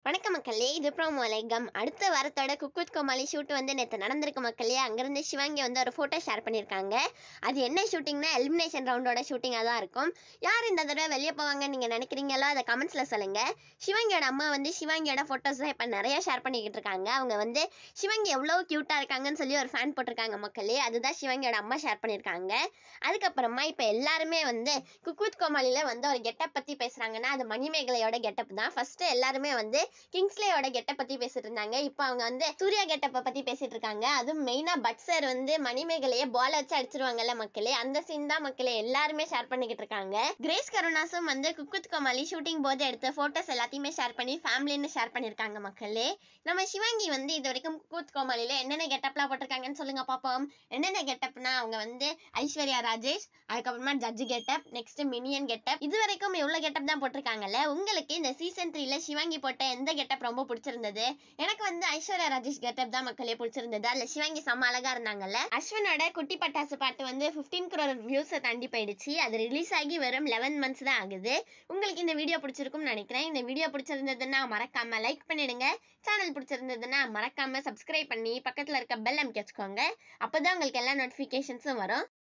வணக்கம் மக்களே இது ப்ரோமோ லைகம் அடுத்த வாரத்தோட குக்குத் கோமாளி ஷூட் வந்து நேற்று நடந்திருக்கு மக்களே அங்கேருந்து சிவாங்கி வந்து ஒரு ஃபோட்டோ ஷேர் பண்ணியிருக்காங்க அது என்ன ஷூட்டிங்னா எலிமினேஷன் ரவுண்டோட ஷூட்டிங்காக தான் இருக்கும் யார் இந்த தடவை வெளியே போவாங்கன்னு நீங்கள் நினைக்கிறீங்களோ அதை கமெண்ட்ஸில் சொல்லுங்கள் சிவாங்கியோட அம்மா வந்து சிவாங்கியோட ஃபோட்டோஸ் தான் இப்போ நிறைய ஷேர் பண்ணிக்கிட்டு இருக்காங்க அவங்க வந்து சிவாங்கி எவ்வளோ க்யூட்டாக இருக்காங்கன்னு சொல்லி ஒரு ஃபேன் போட்டிருக்காங்க மக்களே அதுதான் சிவாங்கியோட அம்மா ஷேர் பண்ணியிருக்காங்க அதுக்கப்புறமா இப்போ எல்லாருமே வந்து குக்குத் கோமாளியில் வந்து ஒரு கெட்டப் பற்றி பேசுகிறாங்கன்னா அது மணிமேகலையோட கெட்டப் தான் ஃபர்ஸ்ட் எல்லாருமே வந்து கிங்ஸ்லேயோட கெட்டப் பற்றி பேசிட்டு இருந்தாங்க இப்போ அவங்க வந்து சூர்யா கெட்டப்பை பற்றி பேசிட்டு இருக்காங்க அதுவும் மெயினாக பட் சார் வந்து மணிமேகலையை பால் வச்சு அடிச்சிருவாங்கல்ல மக்களே அந்த சீன் தான் மக்களே எல்லாருமே ஷேர் பண்ணிக்கிட்டு இருக்காங்க கிரேஸ் கருணாசும் வந்து குக்குத் கோமாளி ஷூட்டிங் போது எடுத்த ஃபோட்டோஸ் எல்லாத்தையுமே ஷேர் பண்ணி ஃபேமிலின்னு ஷேர் பண்ணியிருக்காங்க மக்களே நம்ம சிவாங்கி வந்து இது வரைக்கும் குக்குத் கோமாளியில் என்னென்ன கெட்டப்லாம் போட்டிருக்காங்கன்னு சொல்லுங்க பார்ப்போம் என்னென்ன கெட்டப்னா அவங்க வந்து ஐஸ்வர்யா ராஜேஷ் அதுக்கப்புறமா judge getup next minion getup இது வரைக்கும் இவ்வளோ கெட்டப் தான் போட்டிருக்காங்கல்ல உங்களுக்கு இந்த சீசன் த்ரீல சிவாங்கி போட்ட எந்த கெட்டப் ரொம்ப பிடிச்சிருந்தது எனக்கு வந்து ஐஸ்வர்யா ராஜேஷ் கெட்டப் தான் மக்களே பிடிச்சிருந்தது அதுல சிவாங்கி செம்ம அழகா இருந்தாங்கல்ல அஸ்வினோட குட்டி பட்டாசு பாட்டு வந்து ஃபிஃப்டீன் crore வியூஸை தாண்டி போயிடுச்சு அது ரிலீஸ் ஆகி வெறும் லெவன் மந்த்ஸ் தான் ஆகுது உங்களுக்கு இந்த வீடியோ பிடிச்சிருக்கும்னு நினைக்கிறேன் இந்த வீடியோ பிடிச்சிருந்ததுன்னா மறக்காம லைக் பண்ணிடுங்க சேனல் பிடிச்சிருந்ததுன்னா மறக்காம சப்ஸ்கிரைப் பண்ணி பக்கத்துல இருக்க பெல் அமைக்க வச்சுக்கோங்க அப்பதான் உங்களுக்கு எல்லா நோட்டிஃபிகேஷன்ஸும் வரும்